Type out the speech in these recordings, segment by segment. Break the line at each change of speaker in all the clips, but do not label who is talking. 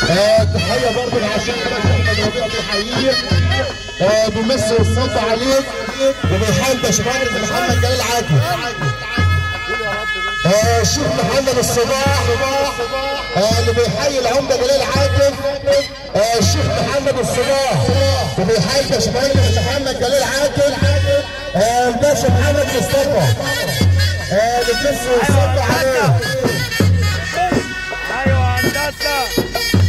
آه، تحيه برضه لعشان كده احمد ربيع بيحييه آه، بيمثل الصوت عليك وبيحاول باشمهندس محمد جلال عاكف آه، الشيخ محمد الصباح آه، اللي بيحيي العمده جلال عاكف آه، الشيخ محمد الصباح وبيحيي باشمهندس محمد جلال عاكف آه، الباشا محمد مصطفى آه، اللي بيمثل الصوت عليه
ايوه هندسه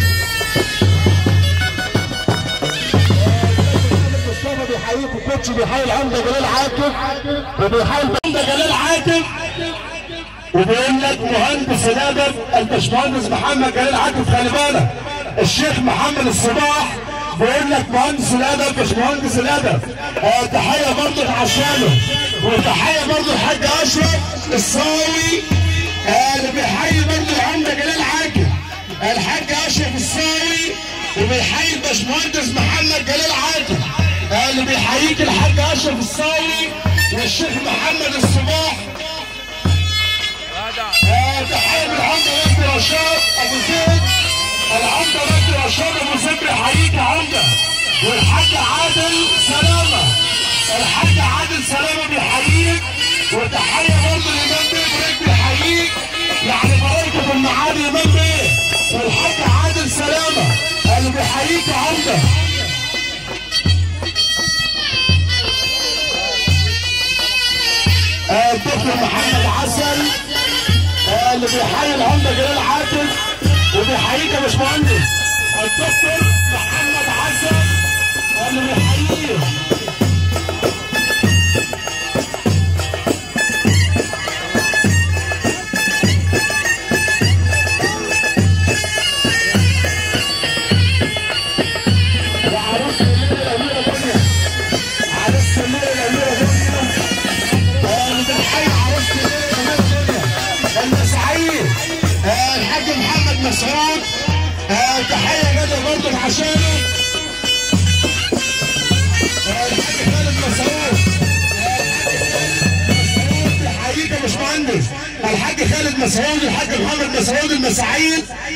مصطفى بيحييك الكوتش بيحيي العمده جلال عاكف وبيحيي العمده جلال عاكف وبيقول لك مهندس الادب الباشمهندس محمد جلال عاكف خلي بالك الشيخ محمد الصباح بيقول لك مهندس الادب باشمهندس الادب آه تحيه برضه عشانه وتحيه برضه الحاج اشرف الصاوي آه اللي بيحيي برضه العمده جلال عاكف الحاج اشرف الصاوي وبيحيي الباشمهندس محمد جلال عاكف آه اللي بيحييك الحاج اشرف الصاوي والشيخ محمد الصباح
جدع
آه، تحية العمدة ربي رشاد أبو زيد العمدة ربي رشاد أبو زيد بيحييك يا عمدة والحاج عادل سلامة الحاج عادل سلامة بيحييك وتحية برضه الإمام بيه بريك بيحييك يعني بركة المعالي الإمام بيه والحاج عادل سلامة اللي بيحييك يا عمدة آه، الدكتور محمد عسل آه، اللي بيحيي العمده جلال عاكف وبيحييك يا باشمهندس الدكتور محمد عسل آه، اللي بيحييه وعروس الليله الاميره دنيا عروس الليله الاميره دنيا آه، بنحيي عروس الليله الاميره دنيا المسعيد آه، الحاج محمد مسعود آه، تحيه جدا برضه عشانه آه، الحاج خالد مسعود آه، الحاج خالد مسعود بيحييك يا باشمهندس الحاج خالد مسعود الحاج محمد مسعود المساعيد